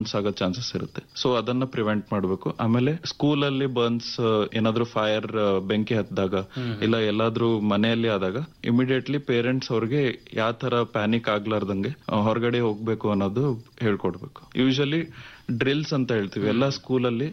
Burns ಆಗೋ chances ಇರುತ್ತೆ so ಅದನ್ನ ಪ್ರಿವೆಂಟ್ ಮಾಡಬೇಕು ಆಮೇಲೆ ಸ್ಕೂಲ್ ಅಲ್ಲಿ ಬರ್ನ್ಸ್ ಏನಾದ್ರೂ ಫೈರ್ ಬೆಂಕಿ ಹತ್ತಿದಾಗ ಇಲ್ಲ ಎಲ್ಲಾದ್ರೂ ಮನೆಯಲ್ಲಿ ಆದಾಗ ಇಮಿಡಿಯೇಟ್ಲಿ ಪೇರೆಂಟ್ಸ್ ಅವ್ರಿಗೆ ಯಾವ ತರ ಪ್ಯಾನಿಕ್ ಆಗ್ಲಾರ್ದಂಗೆ ಆ, ಹೊರಗಡೆ ಹೋಗ್ಬೇಕು ಅನ್ನೋದು ಹೇಳ್ಕೊಡ್ಬೇಕು ಯೂಶಲಿ ಡ್ರಿಲ್ಸ್ ಅಂತ ಹೇಳ್ತೀವಿ ಎಲ್ಲ ಸ್ಕೂಲಲ್ಲಿ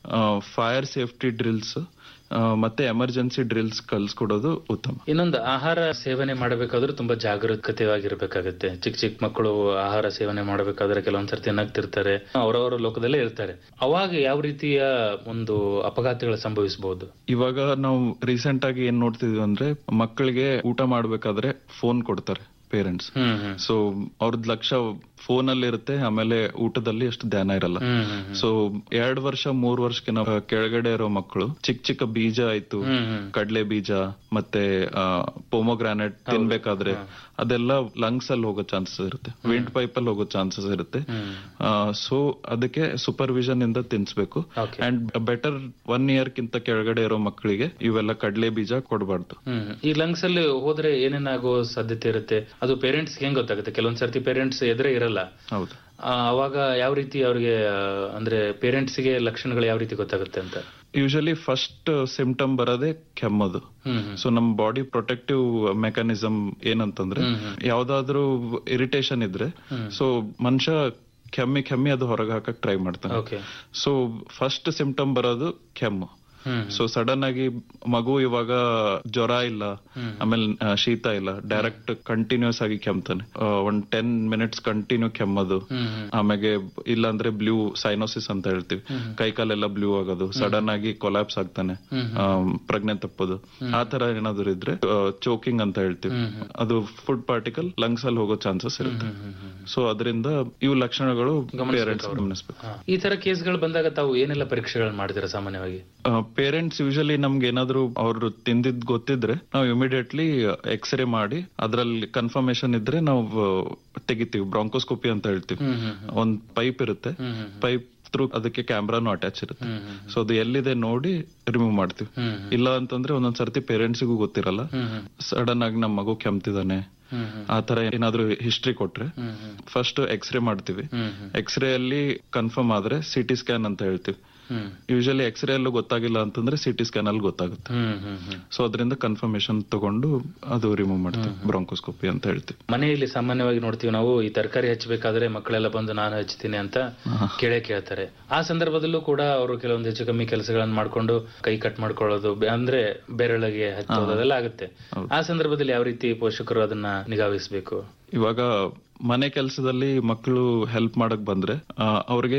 ಫೈರ್ ಸೇಫ್ಟಿ ಡ್ರಿಲ್ಸ್ ಮತ್ತೆ ಎಮರ್ಜೆನ್ಸಿ ಡ್ರಿಲ್ಸ್ ಕಲ್ಸ್ಕೊಡೋದು ಉತ್ತಮ ಇನ್ನೊಂದು ಆಹಾರ ಸೇವನೆ ಮಾಡಬೇಕಾದ್ರೂ ತುಂಬಾ ಜಾಗರೂಕತೆವಾಗಿರ್ಬೇಕಾಗತ್ತೆ ಚಿಕ್ಕ ಚಿಕ್ಕ ಮಕ್ಕಳು ಆಹಾರ ಸೇವನೆ ಮಾಡಬೇಕಾದ್ರೆ ಕೆಲವೊಂದ್ಸರ್ತಿ ನಗ್ತಿರ್ತಾರೆ ಅವರವರ ಲೋಕದಲ್ಲೇ ಇರ್ತಾರೆ ಅವಾಗ ಯಾವ ರೀತಿಯ ಒಂದು ಅಪಘಾತಗಳು ಸಂಭವಿಸಬಹುದು ಇವಾಗ ನಾವು ರೀಸೆಂಟ್ ಆಗಿ ಏನ್ ನೋಡ್ತಿದ್ವಿ ಅಂದ್ರೆ ಮಕ್ಕಳಿಗೆ ಊಟ ಮಾಡ್ಬೇಕಾದ್ರೆ ಫೋನ್ ಕೊಡ್ತಾರೆ ಪೇರೆಂಟ್ಸ್ ಹ್ಮ್ ಹ್ಮ್ ಸೊ ಅವ್ರದ್ ಲಕ್ಷ್ಯ ಫೋನ್ ಅಲ್ಲಿ ಇರುತ್ತೆ ಆಮೇಲೆ ಊಟದಲ್ಲಿ ಅಷ್ಟು ಧ್ಯಾನ ಇರಲ್ಲ ಹ್ಮ್ ಹ್ಮ್ ಸೊ ಎರಡ್ ವರ್ಷ ಮೂರ್ ವರ್ಷಕ್ಕೆ ನಾವು ಕೆಳಗಡೆ ಇರೋ ಮಕ್ಕಳು ಚಿಕ್ಕ ಚಿಕ್ಕ ಬೀಜ ಆಯ್ತು ಹ್ಮ್ ಹ್ಮ್ ಕಡ್ಲೆ ಬೀಜ ಮತ್ತೆ ಪೋಮೋಗ್ರಾನೆಟ್ ತಿನ್ಬೇಕಾದ್ರೆ ಅದೆಲ್ಲ ಲಂಗ್ಸ್ ಅಲ್ಲಿ ಹೋಗೋ ಚಾನ್ಸಸ್ ಇರುತ್ತೆ ವಿಂಡ್ ಪೈಪ್ ಅಲ್ಲಿ ಹೋಗೋ ಚಾನ್ಸಸ್ ಇರುತ್ತೆ ಹ್ಮ್ ಸೊ ಅದಕ್ಕೆ ಸೂಪರ್ವಿಷನ್ ಇಂದ ತಿನ್ಸ್ಬೇಕು Okay. And better one year ಕಿಂತ ಕೆಳಗಡೆ ಇರೋ ಮಕ್ಕಳಿಗೆ ಇವೆಲ್ಲ ಕಡ್ಲೆ ಬೀಜ ಕೊಡಬಾರ್ದು ಹ್ಮ್ ಈ ಲಂಗ್ಸ್ ಅಲ್ಲಿ ಹೋದ್ರೆ ಏನೇನಾಗೋ ಸಾಧ್ಯತೆ ಇರುತ್ತೆ ಅದು ಪೇರೆಂಟ್ಸ್ ಹೆಂಗ್ ಗೊತ್ತಾಗುತ್ತೆ ಕೆಲವೊಂದ್ ಸರ್ತಿ ಪೇರೆಂಟ್ಸ್ ಎದುರೇ ಇರಲ್ಲ ಹೌದು ಆ, ಅವಾಗ ಯಾವ ರೀತಿ ಅವ್ರಿಗೆ ಆ, ಅಂದ್ರೆ ಪೇರೆಂಟ್ಸ್ ಗೆ ಲಕ್ಷಣಗಳು ಯಾವ ರೀತಿ ಗೊತ್ತಾಗುತ್ತೆ ಅಂತ ಯೂಶಲಿ ಫಸ್ಟ್ ಸಿಂಪ್ಟಮ್ ಬರೋದೇ ಕೆಮ್ಮದು ಹ್ಮ್ ಹ್ಮ್ ಸೊ ನಮ್ ಬಾಡಿ ಪ್ರೊಟೆಕ್ಟಿವ್ ಮೆಕ್ಯಾನಿಸಮ್ ಏನಂತಂದ್ರೆ ಹ್ಮ್ ಹ್ಮ್. ಯಾವ್ದಾದ್ರೂ ಇರಿಟೇಷನ್ ಇದ್ರೆ ಹ್ಮ್. ಸೊ ಮನುಷ್ಯ ಕೆಮ್ಮಿ ಕೆಮ್ಮಿ ಅದು ಹೊರಗೆ ಹಾಕಕ್ ಟ್ರೈ ಮಾಡ್ತಾನೆ ಓಕೆ ಸೊ ಫಸ್ಟ್ ಸಿಂಪ್ಟಮ್ ಬರೋದು ಕೆಮ್ಮು ಹ್ಮ್ ಸೊ ಸಡನ್ ಆಗಿ ಮಗು ಇವಾಗ ಜ್ವರ ಇಲ್ಲ ಹ್ಮ್. ಆಮೇಲೆ ಆ, ಶೀತ ಇಲ್ಲ ಡೈರೆಕ್ಟ್ ಕಂಟಿನ್ಯೂಸ್ ಆಗಿ ಕೆಮ್ತಾನೆ ಆ, ಒಂದ್ ಟೆನ್ ಮಿನಿಟ್ಸ್ ಕಂಟಿನ್ಯೂ ಕೆಮ್ಮದು ಹ್ಮ್ ಹ್ಮ್ ಆಮೇಲೆ ಇಲ್ಲ ಬ್ಲೂ ಸೈನೋಸಿಸ್ ಅಂತ ಹೇಳ್ತೀವಿ ಕೈ ಕಾಲೆಲ್ಲ ಬ್ಲೂ ಆಗೋದು ಸಡನ್ ಆಗಿ ಕೊಲಾಪ್ಸ್ ಆಗ್ತಾನೆ ಹ್ಮ್ ಆಮ್, ಪ್ರಜ್ಞೆ ತಪ್ಪೋದು ಆ ತರ ಏನಾದ್ರು ಇದ್ರೆ ಚೋಕಿಂಗ್ ಅಂತ ಹೇಳ್ತೀವಿ ಹ್ಮ್ ಅದು ಫುಡ್ ಪಾರ್ಟಿಕಲ್ ಲಂಗ್ಸ್ ಅಲ್ಲಿ ಹೋಗೋ ಚಾನ್ಸಸ್ ಇರುತ್ತೆ ಹ್ಮ್ ಹ್ಮ್ ಹ್ಮ್ ಸೊ ಅದರಿಂದ ಇವು ಲಕ್ಷಣಗಳು ಗಮನಿಸ್ಬೇಕು ಪೇರೆಂಟ್ಸ್ ಅವ್ರು. ಗಮನಿಸಬೇಕು ಹಾ. ಈ ತರ ಕೇಸ್ಗಳು ಬಂದಾಗ ತಾವು ಏನೆಲ್ಲ ಪರೀಕ್ಷೆಗಳನ್ನ ಮಾಡ್ತೀರಾ ಸಾಮಾನ್ಯವಾಗಿ ಪೇರೆಂಟ್ಸ್ ಯೂಶಲಿ ನಮ್ಗೆ ಏನಾದ್ರು ಅವ್ರು ತಿಂದಿದ್ ಗೊತ್ತಿದ್ರೆ ನಾವು ಇಮಿಡಿಯೇಟ್ಲಿ ಎಕ್ಸ್ರೇ ಮಾಡಿ ಅದ್ರಲ್ಲಿ ಕನ್ಫರ್ಮೇಶನ್ ಇದ್ರೆ ನಾವು ತೆಗಿತೀವಿ ಬ್ರಾಂಕೋಸ್ಕೋಪಿ ಅಂತ ಹೇಳ್ತೀವಿ ಹ್ಮ್ ಹ್ಮ್ ಹ್ಮ್. ಒಂದ್ ಪೈಪ್ ಇರುತ್ತೆ ಹ್ಮ್ ಹ್ಮ್. ಪೈಪ್ ಥ್ರೂ ಅದಕ್ಕೆ ಕ್ಯಾಮ್ರಾನು ಅಟ್ಯಾಚ್ ಇರುತ್ತೆ ಹ್ಮ್ ಹ್ಮ್. ಸೊ ಅದು ಎಲ್ಲಿದೆ ನೋಡಿ ರಿಮೂವ್ ಮಾಡ್ತೀವಿ ಹ್ಮ್ ಹ್ಮ್. ಇಲ್ಲ ಅಂತಂದ್ರೆ ಒಂದೊಂದ್ ಸರ್ತಿ ಪೇರೆಂಟ್ಸಿಗೂ ಗೊತ್ತಿರಲ್ಲ ಹ್ಮ್ ಹ್ಮ್. ಸಡನ್ ಆಗಿ ನಮ್ಮ ಮಗು ಕೆಮ್ತಿದಾನೆ ಹ್ಮ್ ಹ್ಮ್. ಆ ತರ ಏನಾದ್ರು ಹಿಸ್ಟ್ರಿ ಕೊಟ್ರೆ ಹ್ಮ್ ಹ್ಮ್. ಫಸ್ಟ್ ಎಕ್ಸ್ರೇ ಮಾಡ್ತೀವಿ ಹ್ಮ್ ಹ್ಮ್. ಎಕ್ಸ್ರೇ ಅಲ್ಲಿ ಕನ್ಫರ್ಮ್ ಆದ್ರೆ ಸಿಟಿ ಸ್ಕ್ಯಾನ್ ಅಂತ ಹೇಳ್ತೀವಿ ಹ್ಮ್ ಯೂಶಲಿ ಎಕ್ಸ್ರೇ ಅಲ್ಲೂ ಗೊತ್ತಾಗಿಲ್ಲ ಅಂತಂದ್ರೆ ಸಿಟಿ ಸ್ಕ್ಯಾನ್ ಅಲ್ಲಿ ಗೊತ್ತಾಗುತ್ತೆ ಹ್ಮ್ ಹ್ಮ್ ಹ್ಮ್. ಸೊ ಅದರಿಂದ ಕನ್ಫರ್ಮೇಶನ್ ತಗೊಂಡು ಅದು ರಿಮೂವ್ ಮಾಡ್ತೀವಿ ಬ್ರಾಂಕೋಸ್ಕೋಪಿ ಅಂತ ಹೇಳ್ತೀವಿ ಮನೆಯಲ್ಲಿ ಸಾಮಾನ್ಯವಾಗಿ ನೋಡ್ತೀವಿ ನಾವು ಈ ತರಕಾರಿ ಹಚ್ಚಬೇಕಾದ್ರೆ ಮಕ್ಕಳೆಲ್ಲ ಬಂದು ನಾನು ಹಚ್ತೀನಿ ಅಂತ ಕೇಳೇ ಕೇಳ್ತಾರೆ ಆ ಸಂದರ್ಭದಲ್ಲೂ ಕೂಡ ಅವರು ಕೆಲವೊಂದು ಹೆಚ್ಚು ಕಮ್ಮಿ ಕೆಲಸಗಳನ್ನ ಮಾಡ್ಕೊಂಡು ಕೈ ಕಟ್ ಮಾಡ್ಕೊಳ್ಳೋದು ಬೆ- ಅಂದ್ರೆ ಬೆರಳಿಗೆ ಹಚ್ಚೋದು ಅದೆಲ್ಲ ಆಗುತ್ತೆ ಆ ಸಂದರ್ಭದಲ್ಲಿ ಯಾವ ರೀತಿ ಪೋಷಕರು ಅದನ್ನ ನಿಗಾವಹಿಸಬೇಕು ಇವಾಗ ಮನೆ ಕೆಲಸದಲ್ಲಿ ಮಕ್ಕಳು ಹೆಲ್ಪ್ ಮಾಡಕ್ ಬಂದ್ರೆ ಆ, ಅವ್ರಿಗೆ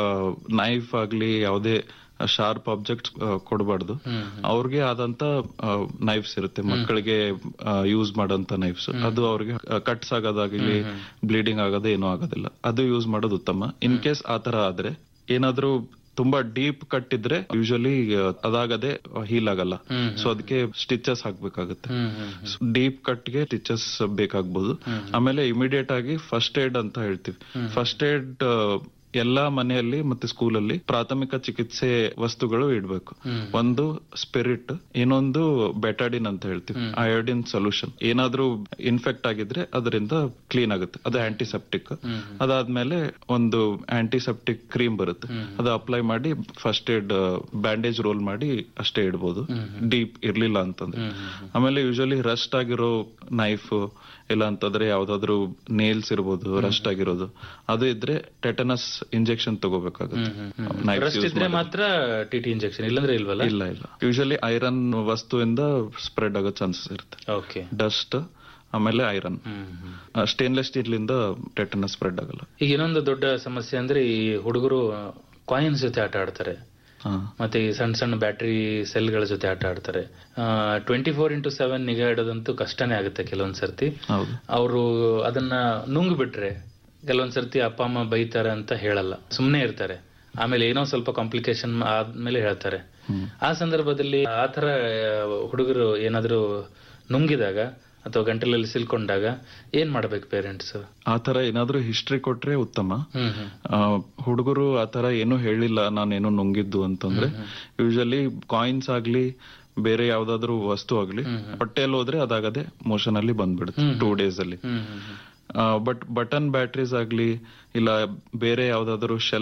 ನೈಫ್ ಆಗ್ಲಿ ಯಾವುದೇ ಶಾರ್ಪ್ ಆಬ್ಜೆಕ್ಟ್ ಕೊಡಬಾರ್ದು ಹ್ಮ್ ಅವ್ರಿಗೆ ಆದಂತ ನೈಫ್ಸ್ ಇರುತ್ತೆ ಮಕ್ಕಳಿಗೆ ಯೂಸ್ ಮಾಡೋಂತ ನೈಫ್ಸ್ ಅದು ಅವ್ರಿಗೆ ಕಟ್ಸ್ ಆಗೋದಾಗ್ಲಿ ಬ್ಲೀಡಿಂಗ್ ಆಗೋದು ಏನೂ ಆಗೋದಿಲ್ಲ ಅದು ಯೂಸ್ ಮಾಡೋದು ಉತ್ತಮ ಇನ್ ಕೇಸ್ ಆತರ ಆದ್ರೆ ಏನಾದ್ರೂ ತುಂಬಾ ಡೀಪ್ ಕಟ್ ಇದ್ರೆ ಯೂಶಲಿ ಅದಾಗದೆ ಹೀಲ್ ಆಗಲ್ಲ ಹ್ಮ್ ಸೊ ಅದಕ್ಕೆ ಸ್ಟಿಚಸ್ ಹಾಕ್ಬೇಕಾಗುತ್ತೆ ಹ್ಮ್ ಹ್ಮ್ ಡೀಪ್ ಕಟ್ಗೆ ಸ್ಟಿಚಸ್ ಬೇಕಾಗ್ಬೋದು ಆಮೇಲೆ ಇಮಿಡಿಯೇಟ್ ಆಗಿ ಫಸ್ಟ್ ಏಡ್ ಅಂತ ಹೇಳ್ತೀವಿ ಫಸ್ಟ್ ಏಡ್ ಎಲ್ಲಾ ಮನೆಯಲ್ಲಿ ಮತ್ತೆ ಸ್ಕೂಲಲ್ಲಿ ಪ್ರಾಥಮಿಕ ಚಿಕಿತ್ಸೆ ವಸ್ತುಗಳು ಇಡ್ಬೇಕು ಒಂದು ಸ್ಪಿರಿಟ್ ಇನ್ನೊಂದು ಬೆಟಾಡಿನ್ ಅಂತ ಹೇಳ್ತೀವಿ ಅಯೋಡಿನ್ ಸೊಲ್ಯೂಷನ್ ಏನಾದ್ರೂ ಇನ್ಫೆಕ್ಟ್ ಆಗಿದ್ರೆ ಅದರಿಂದ ಕ್ಲೀನ್ ಆಗುತ್ತೆ ಅದು ಆಂಟಿಸೆಪ್ಟಿಕ್ ಅದಾದ್ಮೇಲೆ ಒಂದು ಆಂಟಿಸೆಪ್ಟಿಕ್ ಕ್ರೀಮ್ ಬರುತ್ತೆ ಅದು ಅಪ್ಲೈ ಮಾಡಿ ಫಸ್ಟ್ ಏಡ್ ಬ್ಯಾಂಡೇಜ್ ರೋಲ್ ಮಾಡಿ ಅಷ್ಟೇ ಇಡ್ಬೋದು ಡೀಪ್ ಇರ್ಲಿಲ್ಲ ಅಂತಂದ್ರೆ ಆಮೇಲೆ ಯೂಶಲಿ ರಸ್ಟ್ ಆಗಿರೋ ನೈಫ್ ಇಲ್ಲ ಅಂತಂದ್ರೆ ಯಾವ್ದಾದ್ರು ನೇಲ್ಸ್ ಇರ್ಬೋದು ರಸ್ಟ್ ಆಗಿರೋದು ಅದು ಇದ್ರೆ ಟೆಟನಸ್ ಇಂಜೆಕ್ಷನ್ ತಗೋಬೇಕಾಗುತ್ತೆ Knives ರಸ್ಟ್ use ಇದ್ರೆ ಮಾಡಿ. ಮಾತ್ರ ಟಿ ಟಿ ಇಂಜೆಕ್ಷನ್ ಇಲ್ಲಂದ್ರೆ ಇಲ್ವಲ್ಲ ಇಲ್ಲ ಇಲ್ಲ ಯೂಶಲಿ ಐರನ್ ವಸ್ತುವಿಂದ ಸ್ಪ್ರೆಡ್ ಆಗೋ ಚಾನ್ಸಸ್ ಇರುತ್ತೆ ಓಕೆ ಡಸ್ಟ್ ಆಮೇಲೆ iron hmm hmm stainless steel ಇಂದ ಟೆಟನಸ್ ಸ್ಪ್ರೆಡ್ ಆಗಲ್ಲ ಈಗ ಇನ್ನೊಂದು ದೊಡ್ಡ ಸಮಸ್ಯೆ ಅಂದ್ರೆ ಈ ಹುಡುಗರು ಕಾಯಿನ್ಸ್ ಜೊತೆ ಆಟ ಆಡ್ತಾರೆ ಹಾ ಮತ್ತೆ ಈ ಸಣ್ಣ ಸಣ್ಣ ಬ್ಯಾಟರಿ ಸೆಲ್ಗಳ ಜೊತೆ ಆಟ ಆಡ್ತಾರೆ ಟ್ವೆಂಟಿ ಫೋರ್ ಇಂಟು ಸೆವೆನ್ ನಿಗಾ ಇಡೋದಂತೂ ಕಷ್ಟನೇ ಆಗುತ್ತೆ ಕೆಲವೊಂದ್ ಸರ್ತಿ ಹೌದು ಅವರು ಅದನ್ನ ನುಂಗ್ ಬಿಟ್ರೆ ಕೆಲವೊಂದ್ ಸರ್ತಿ ಅಪ್ಪ ಅಮ್ಮ ಬೈತಾರೆ ಅಂತ ಹೇಳಲ್ಲ ಸುಮ್ನೆ ಇರ್ತಾರೆ ಆಮೇಲೆ ಏನೋ ಸ್ವಲ್ಪ ಕಾಂಪ್ಲಿಕೇಶನ್ ಆದ್ಮೇಲೆ ಹೇಳ್ತಾರೆ ಆ ಸಂದರ್ಭದಲ್ಲಿ ಆ ತರ ಹುಡುಗರು ಏನಾದ್ರು ನುಂಗಿದಾಗ ಅಥವಾ ಗಂಟಲಲ್ಲಿ ಸಿಲ್ಕೊಂಡಾಗ ಏನ್ ಮಾಡ್ಬೇಕು ಪೇರೆಂಟ್ಸ್ ಆ ತರ ಏನಾದ್ರೂ ಹಿಸ್ಟ್ರಿ ಕೊಟ್ರೆ ಉತ್ತಮ ಹ್ಮ್ ಹ್ಮ್ ಹುಡುಗರು ಆ ತರ ಏನು ಹೇಳಿಲ್ಲ ನಾನೇನು ನುಂಗಿದ್ದು ಅಂತಂದ್ರೆ ಯೂಶಲಿ ಕಾಯಿನ್ಸ್ ಆಗ್ಲಿ ಬೇರೆ ಯಾವ್ದಾದ್ರು ವಸ್ತು ಆಗ್ಲಿ ಹೊಟ್ಟೆಯಲ್ಲಿ ಹೋದ್ರೆ ಅದಾಗದೆ ಮೋಷನ್ ಅಲ್ಲಿ ಬಂದ್ಬಿಡುತ್ತೆ ಟೂ ಡೇಸ್ ಅಲ್ಲಿ hmm hmm hmm but button batteries ಆಗ್ಲಿ ಇಲ್ಲ ಬೇರೆ ಯಾವ್ದಾದ್ರು ಶೆಲ್